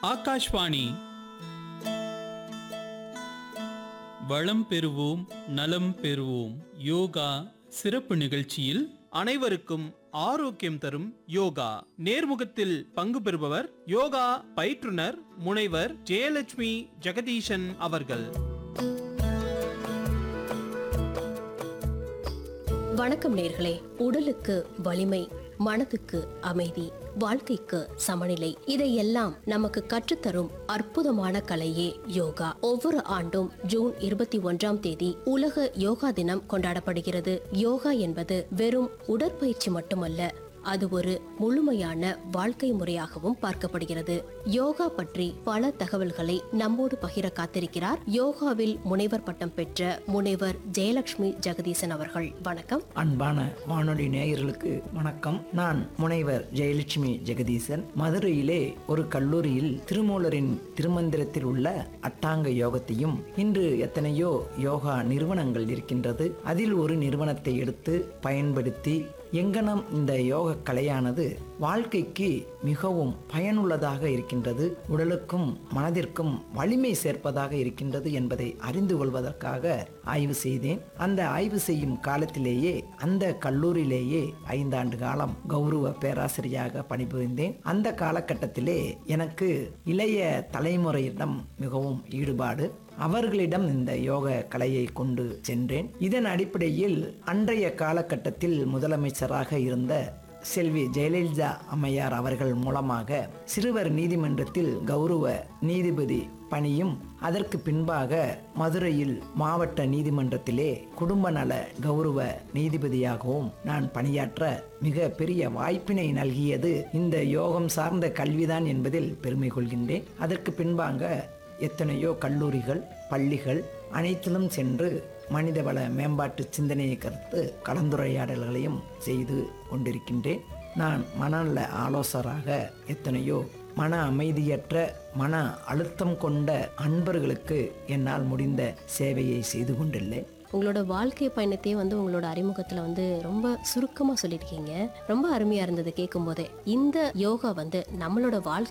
ஆகாஷ்வாணி வளம் பெறுவோம் நலம் பெறுவோம் யோகா சிறப்பு நிகழ்ச்சியில் அனைவருக்கும் ஆரோக்கியம் தரும் யோகா நேர்முகத்தில் பங்கு பெறுபவர் யோகா பயிற்றுனர் முனைவர் ஜெயலட்சுமி ஜெகதீசன் அவர்கள் வணக்கம் நேர்களே உடலுக்கு வலிமை மனதுக்கு அமைதி வாழ்க்கைக்கு சமநிலை இதையெல்லாம் நமக்கு கற்றுத்தரும் அற்புதமான கலையே யோகா ஒவ்வொரு ஆண்டும் ஜூன் இருபத்தி ஒன்றாம் தேதி உலக யோகா தினம் கொண்டாடப்படுகிறது யோகா என்பது வெறும் உடற்பயிற்சி மட்டுமல்ல அது ஒரு முழுமையான வாழ்க்கை முறையாகவும் பார்க்கப்படுகிறது யோகா பற்றி பல தகவல்களை நம்மோடு பகிர காத்திருக்கிறார் யோகாவில் முனைவர் பட்டம் பெற்ற முனைவர் ஜெயலட்சுமி ஜெகதீசன் அவர்கள் வணக்கம் அன்பான வானொலி நேயர்களுக்கு வணக்கம் நான் முனைவர் ஜெயலட்சுமி ஜெகதீசன் மதுரையிலே ஒரு கல்லூரியில் திருமூலரின் திருமந்திரத்தில் உள்ள அட்டாங்க யோகத்தையும் இன்று எத்தனையோ யோகா நிறுவனங்கள் இருக்கின்றது அதில் ஒரு நிறுவனத்தை எடுத்து பயன்படுத்தி எங்கனம் இந்த யோக கலையானது வாழ்க்கைக்கு மிகவும் பயனுள்ளதாக இருக்கின்றது உடலுக்கும் மனதிற்கும் வலிமை சேர்ப்பதாக இருக்கின்றது என்பதை அறிந்து கொள்வதற்காக ஆய்வு செய்தேன் அந்த ஆய்வு செய்யும் காலத்திலேயே அந்த கல்லூரியிலேயே ஐந்தாண்டு காலம் கௌரவ பேராசிரியராக பணிபுரிந்தேன் அந்த காலகட்டத்திலே எனக்கு இளைய தலைமுறையிடம் மிகவும் ஈடுபாடு அவர்களிடம் இந்த யோக கலையை கொண்டு சென்றேன் இதன் அடிப்படையில் அன்றைய காலகட்டத்தில் முதலமைச்சராக இருந்த செல்வி ஜெயலலிதா அம்மையார் அவர்கள் மூலமாக சிறுவர் நீதிமன்றத்தில் கௌரவ நீதிபதி பணியும் அதற்கு பின்பாக மதுரையில் மாவட்ட நீதிமன்றத்திலே குடும்ப நல கௌரவ நீதிபதியாகவும் நான் பணியாற்ற மிக பெரிய வாய்ப்பினை நல்கியது இந்த யோகம் சார்ந்த கல்விதான் என்பதில் பெருமை கொள்கின்றேன் அதற்கு பின்பாக எத்தனையோ கல்லூரிகள் பள்ளிகள் அனைத்திலும் சென்று மனிதவள மேம்பாட்டு சிந்தனையை கருத்து கலந்துரையாடல்களையும் செய்து கொண்டிருக்கின்றேன் நான் மனநல ஆலோசகராக எத்தனையோ மன அமைதியற்ற மன அழுத்தம் கொண்ட அன்பர்களுக்கு என்னால் முடிந்த சேவையை செய்து கொண்டுள்ளேன் உங்களோட வாழ்க்கை பயணத்தையே வந்து உங்களோட அறிமுகத்துல வந்து ரொம்ப சுருக்கமா சொல்லியிருக்கீங்க ரொம்ப அருமையா இருந்தது கேட்கும் போதே இந்த யோகா வந்து நம்மளோட வாழ்க்கை